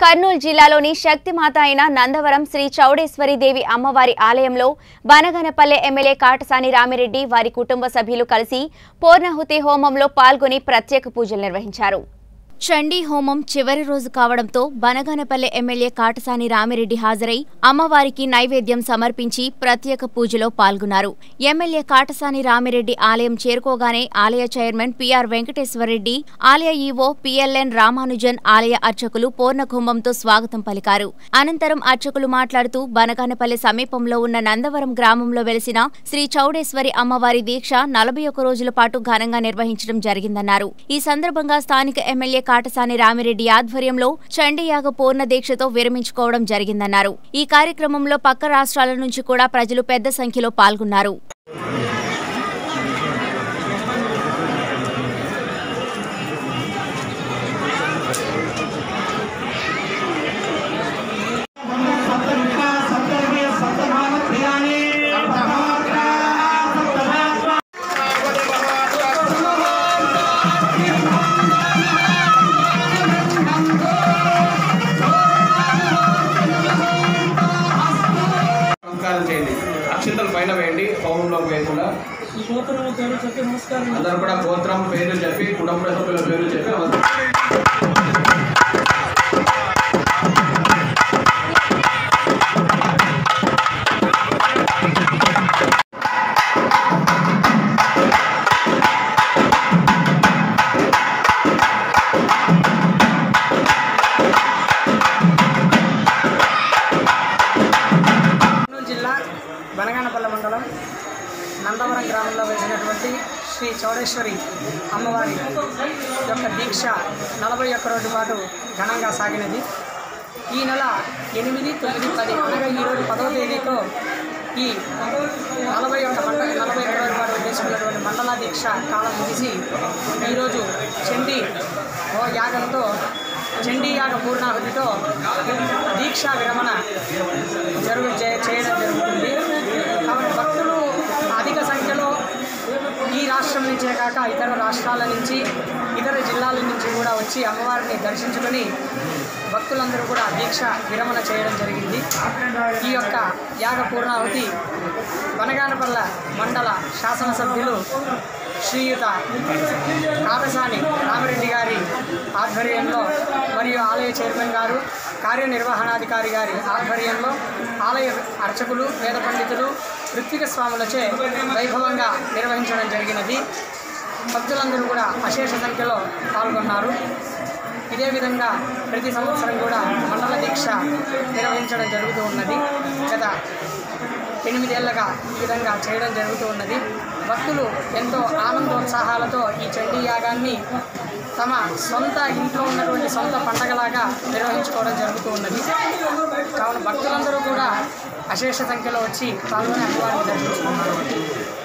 కర్నూలు జిల్లాలోని శక్తిమాత అయిన నందవరం శ్రీ చౌడేశ్వరి దేవి అమ్మవారి ఆలయంలో బనగనపల్లె ఎమ్మెల్యే కాటసాని రామిరెడ్డి వారి కుటుంబ సభ్యులు కలిసి పూర్ణాహుతి హోమంలో పాల్గొని ప్రత్యేక పూజలు నిర్వహించారు చండీ హోమం చివరి రోజు కావడంతో బనగానపల్లె ఎమ్మెల్యే కాటసాని రామిరెడ్డి హాజరై అమ్మవారికి నైవేద్యం సమర్పించి ప్రత్యేక పూజలో పాల్గొన్నారు ఎమ్మెల్యే కాటసాని రామిరెడ్డి ఆలయం చేరుకోగానే ఆలయ చైర్మన్ పిఆర్ వెంకటేశ్వరరెడ్డి ఆలయ ఈవో పిఎల్ఎన్ రామానుజన్ ఆలయ అర్చకులు పూర్ణకుంభంతో స్వాగతం పలికారు అనంతరం అర్చకులు మాట్లాడుతూ బనగానపల్లె సమీపంలో ఉన్న నందవరం గ్రామంలో వెలిసిన శ్రీ చౌడేశ్వరి అమ్మవారి దీక్ష నలభై ఒక్క రోజుల పాటు ఘనంగా నిర్వహించడం జరిగిందన్నారు ఈ సందర్భంగా స్థానిక ఎమ్మెల్యే కాటసాని రామిరెడ్డి ఆధ్వర్యంలో చండీయాగ పూర్ణ దీక్షతో విరమించుకోవడం జరిగిందన్నారు ఈ కార్యక్రమంలో పక్క రాష్ట్రాల నుంచి కూడా ప్రజలు పెద్ద సంఖ్యలో పాల్గొన్నారు నమస్కారం చేయండి అక్షింతలు పైన వేయండి హోమంలోకి వేయకుండా ఈ గోత్రం పేరు చెప్పి నమస్కారం అందరూ కూడా గోత్రం పేరు చెప్పి కుటుంబ సభ్యుల పేరు చెప్పి నమస్కారం కర్నూలు జిల్లా బనగానపల్లె మండలం నందవరం గ్రామంలో వేసినటువంటి శ్రీ చౌడేశ్వరి అమ్మవారి యొక్క దీక్ష నలభై ఒక్క రోజు పాటు ఘనంగా సాగినది ఈ నెల ఎనిమిది తొమ్మిది పది అనగా ఈరోజు పదవ తేదీతో ఈ నలభై ఒక్క మండల నలభై ఒక్క రోజు పాటు తీసుకున్నటువంటి మండల దీక్ష కాలం ముగిసి ఈరోజు చండీ ఓ యాగంతో చండీ యాగ పూర్ణాహుతితో దీక్షా విరమణ జరుగు చే- చేయడం జరుగుతుంది కాబట్టి భక్తులు అధిక సంఖ్యలో ఈ రాష్ట్రం నుంచే కాక ఇతర రాష్ట్రాల నుంచి ఇతర జిల్లాల నుంచి కూడా వచ్చి అమ్మవారిని దర్శించుకొని భక్తులందరూ కూడా దీక్ష విరమణ చేయడం జరిగింది ఈ యొక్క యాగ పూర్ణాహుతి వనగానపల్ల మండల శాసనసభ్యులు శ్రీయుత కాకసాని రామిరెడ్డి గారి ఆధ్వర్యంలో మరియు ఆలయ చైర్మన్ గారు కార్యనిర్వహణాధికారి గారి ఆధ్వర్యంలో ఆలయ అర్చకులు వేద పండితులు ఋత్విక స్వాములచే వైభవంగా నిర్వహించడం జరిగినది భక్తులందరూ కూడా అశేష సంఖ్యలో పాల్గొన్నారు ఇదే విధంగా ప్రతి సంవత్సరం కూడా మండల దీక్ష నిర్వహించడం జరుగుతూ ఉన్నది గత ఎనిమిదేళ్లుగా ఈ విధంగా చేయడం జరుగుతూ ఉన్నది భక్తులు ఎంతో ఆనందోత్సాహాలతో ఈ చండీ యాగాన్ని తమ సొంత ఇంట్లో ఉన్నటువంటి సొంత పండగలాగా నిర్వహించుకోవడం జరుగుతూ ఉన్నది కావున భక్తులందరూ కూడా అశేష సంఖ్యలో వచ్చి పాల్గొని అమ్మవారిని దర్శించుకున్నారు